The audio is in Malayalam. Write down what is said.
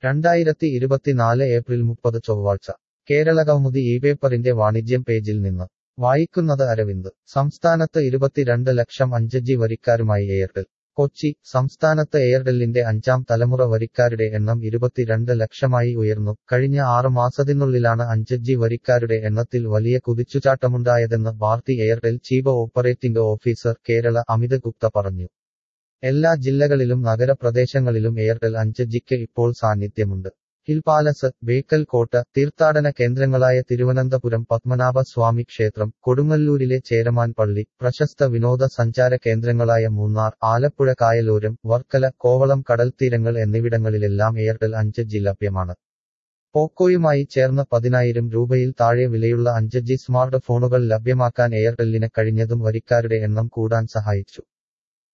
രണ്ടായിരത്തി ഇരുപത്തിനാല് ഏപ്രിൽ മുപ്പത് ചൊവ്വാഴ്ച കേരളകൗമുദി ഈ പേപ്പറിന്റെ വാണിജ്യം പേജിൽ നിന്ന് വായിക്കുന്നത് അരവിന്ദ് സംസ്ഥാനത്ത് ഇരുപത്തിരണ്ട് ലക്ഷം അഞ്ച് ജി വരിക്കാരുമായി എയർടെൽ കൊച്ചി സംസ്ഥാനത്ത് എയർടെല്ലിന്റെ അഞ്ചാം തലമുറ വരിക്കാരുടെ എണ്ണം ഇരുപത്തിരണ്ട് ലക്ഷമായി ഉയർന്നു കഴിഞ്ഞ ആറ് മാസത്തിനുള്ളിലാണ് അഞ്ച് ജി വരിക്കാരുടെ എണ്ണത്തിൽ വലിയ കുതിച്ചുചാട്ടമുണ്ടായതെന്ന് Bharti Airtel chief operating officer Kerala Amit Gupta പറഞ്ഞു എല്ലാ ജില്ലകളിലും നഗരപ്രദേശങ്ങളിലും എയർടെൽ അഞ്ച് ജിക്ക് ഇപ്പോൾ സാന്നിധ്യമുണ്ട് ഹിൽ പാലസ് ബേക്കൽ കോട്ട തീർത്ഥാടന കേന്ദ്രങ്ങളായ തിരുവനന്തപുരം പത്മനാഭ സ്വാമി ക്ഷേത്രം കൊടുങ്ങല്ലൂരിലെ ചേരമാൻ പള്ളി പ്രശസ്ത വിനോദ സഞ്ചാര കേന്ദ്രങ്ങളായ മൂന്നാർ ആലപ്പുഴ കായലോരം വർക്കല കോവളം കടൽത്തീരങ്ങൾ എന്നിവിടങ്ങളിലെല്ലാം എയർടെൽ അഞ്ച് ജി ലഭ്യമാണ് പോക്കോയുമായി ചേർന്ന് പതിനായിരം രൂപയിൽ താഴെ വിലയുള്ള അഞ്ച് ജി സ്മാർട്ട് ഫോണുകൾ ലഭ്യമാക്കാൻ എയർടെല്ലിന് കഴിഞ്ഞതും വരിക്കാരുടെ എണ്ണം കൂടാൻ സഹായിച്ചു